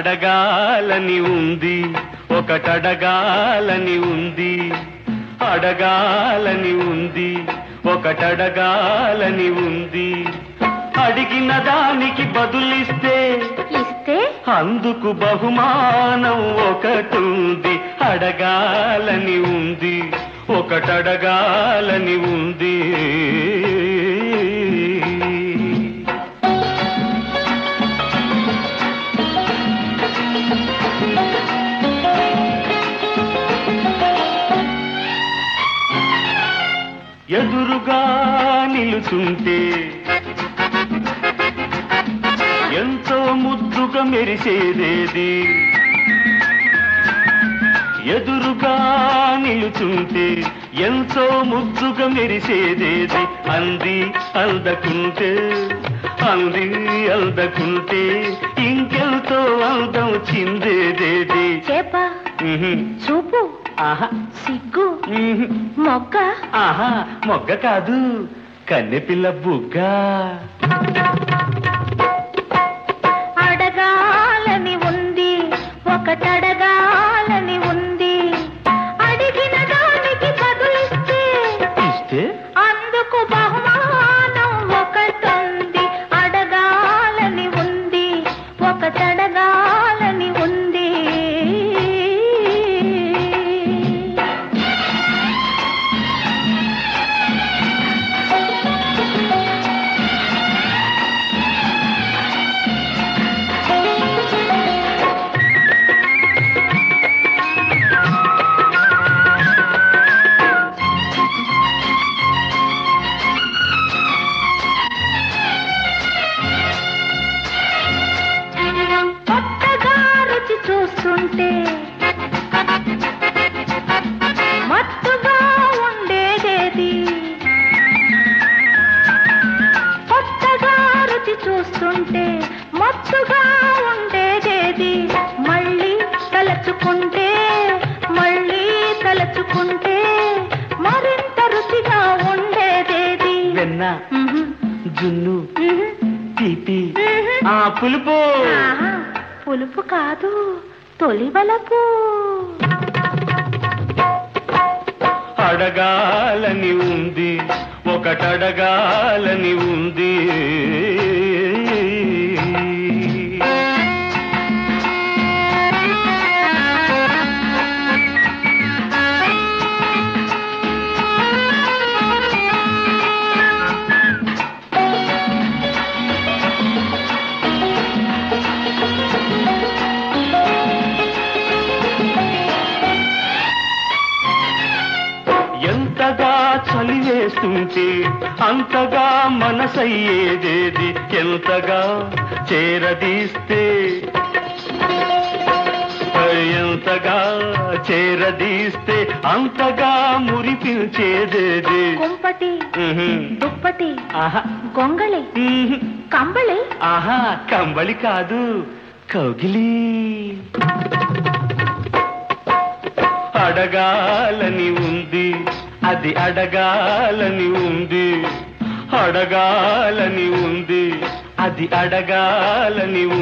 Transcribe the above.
అడగాలని ఉంది ఒకటడగాలని ఉంది అడగాలని ఉంది ఒకటడగాలని ఉంది అడిగిన దానికి బదులిస్తే ఇస్తే అందుకు బహుమానం ఒకటుంది అడగాలని ఉంది ఒకటడగాలని ఉంది ఎదురుగా నిలుచుంటే ఎంతో ముద్దుగా మెరిసేదేది ఎదురుగా నిలుచుంటే ఎంతో ముద్దుగా మెరిసేదేది అంది అందకుంటే అంది అందకుంటే ఇంకెంతో అందం చిందేదేది చేప ఉహుం. చూపు ఆహా సిగ్గు ఉహుం. మొగ్గ ఆహా మొగ్గ కాదు కన్నెపిల్ల బుగ్గ అడగాలని ఉంది ఒకటడగాలని ఉంది అడిగిన దానికి బదులిస్తే ఇస్తే అందుకు బహుమానం ఒకటుంది అడగాలని ఉంది ఒకటడగాలని ఉంది కొత్తగా రుచి చూస్తుంటే మత్తుగా ఉండేదేది కొత్తగా రుచి చూస్తుంటే మత్తుగా ఉండేదేది మళ్ళీ తలచుకుంటే మళ్ళీ తలచుకుంటే మరింత రుచిగా ఉండేదేది వెన్న ఉహు, జున్ను ఉహు, తీపి ఉహు. ఆ పులుపు ఆహా, పులుపు కాదు తొలి వలపు అడగాలని ఉంది ఒకటడగాలని ఉంది ఎంతగా చలి వేస్తుంటే అంతగా మనసయ్యేదేది ఎంతగా చేరదీస్తే ఎంతగా చేరదీస్తే అంతగా మురిపించేదేది కుంపటి ఉహుం. దుప్పటి ఆహా గొంగళి ఉహుం. కంబళి ఆహా కంబళి కాదు కౌగిలి అడగాలని ఉంది అది అడగాలని ఉంది అడగాలని ఉంది అది అడగాలని